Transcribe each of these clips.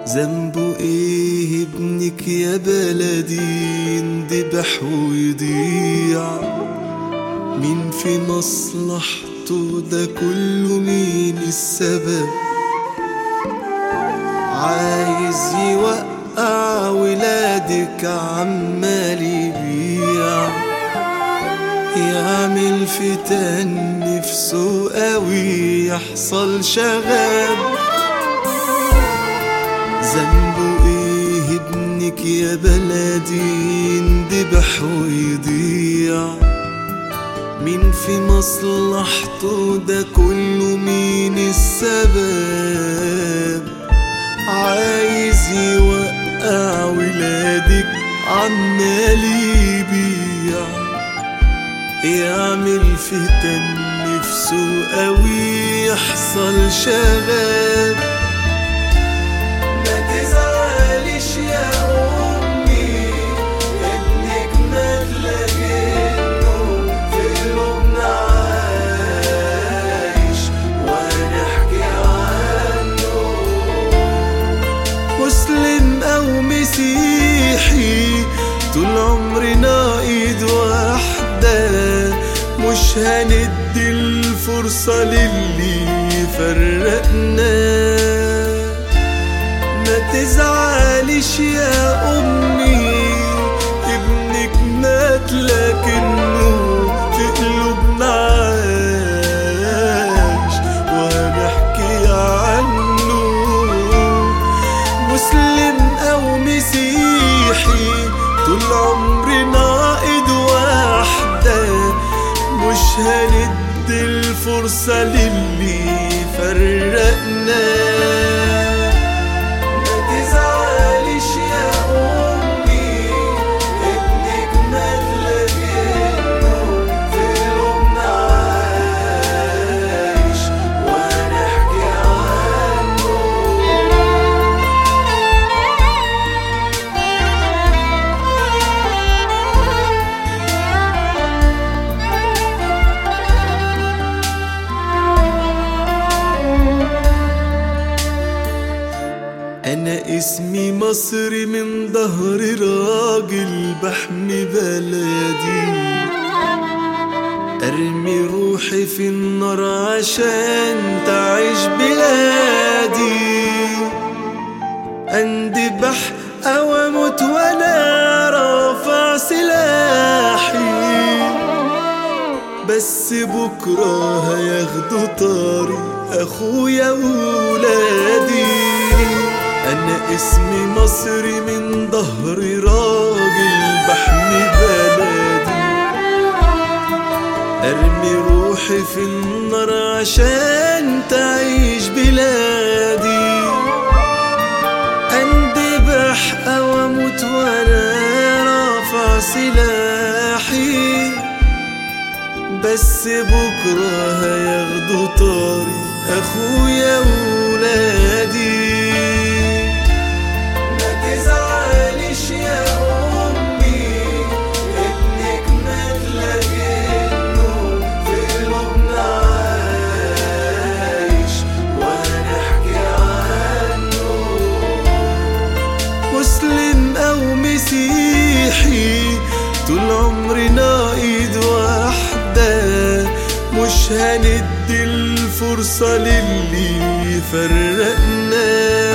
ذنبه ايه ابنك يا بلدي يندبح ويضيع مين في مصلحته ده كله مين السبب عايز يوقع ولادك عمال يبيع يعمل فتن نفسه قوي يحصل شغب ذنبه ايه ابنك يا بلدي يندبح ويضيع مين في مصلحته ده كله مين السبب عايز يوقع ولادك عمال يبيع يعمل فتن نفسه قوي يحصل شغب ما تزعلش يا أمي ابنك مات لكنه في قلوبنا عايش وهنحكي عنه مسلم أو مسيحي طول عمرنا ايد واحدة مش هندي الفرصة للي فرقنا ما تزعلش يا أمي ابنك مات لكنه في قلوبنا عايش وهنحكي عنه مسلم أو مسيحي طول عمرنا ايد واحدة مش هندي الفرصة للي فرقنا ما تزعلش يا أمي ابنك مات لكنه في قلوبنا عايش وهنحكي عنه أنا اسمي مصري من ظهر راجل بحمي بلدي أرمي روحي في النار عشان تعيش بلادي أندبح أو أموت وأنا رافع سلاحي بس بكرة هياخدوا طاري أخويا وولادي أنا اسمي مصري من ظهر راجل بحمي بلدي أرمي روحي في النار عشان تعيش بلادي أندبح أو أموت وأنا رافع سلاحي بس بكرة هياخدوا طاري أخويا وولادي ما تزعلش يا أمي ابنك مات لكنه في قلوبنا عايش وهنحكي عنه مسلم أو مسيحي طول عمرنا ايد واحدة مش هندي الفرصة للي فرقنا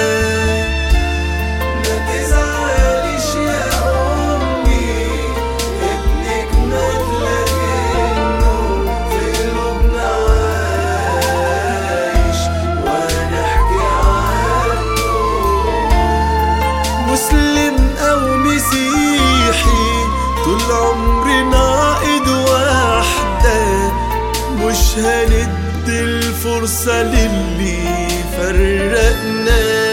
ما تزعلش يا أمي ابنك مات لكنه في قلوبنا عايش وهنحكي عنه مسلم أو مسيحي طول عمرنا ايد واحدة مش هندي الفرصة للي فرقنا